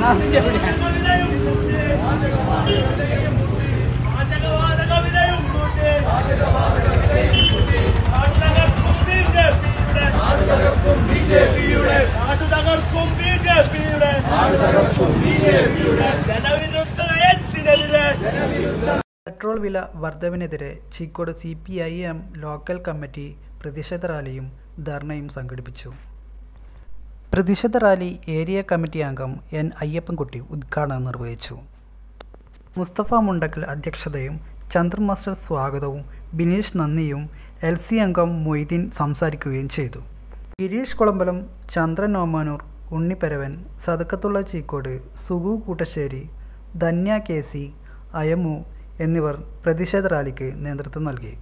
നാട്ടുതകർക്കും B J പിയുടെ ജനവിരുദ്ധ നയത്തിനെതിരെ പെട്രോൾ വില വർധവിനെതിരെ Cheekode C P I M local committee പ്രതിഷേധ റാലിയും ധർണയും സംഘടിപ്പിച്ചു പ്രതിഷേധ റാലി ഏരിയ കമ്മിറ്റി അംഗം എൻ അയ്യപ്പൻകുട്ടി ഉദ്ഘാടനം നിർവഹിച്ചു മുസ്തഫ മുണ്ടക്കൽ അധ്യക്ഷതയും ചന്ദ്രൻ മാസ്റ്റർ സ്വാഗതവും ബിനീഷ് നന്ദിയും എൽ സി അംഗം മൊയ്തീൻ സംസാരിക്കുകയും ചെയ്തു ഗിരീഷ് കുളമ്പലം ചന്ദ്രൻ ഓമാനൂർ ഉണ്ണിപ്പരവൻ സതുക്കത്തുള്ള ചീക്കോട് സുഗു കൂട്ടശ്ശേരി ധന്യ കെ സി അയമു എന്നിവർ പ്രതിഷേധ റാലിക്ക് നേതൃത്വം നൽകി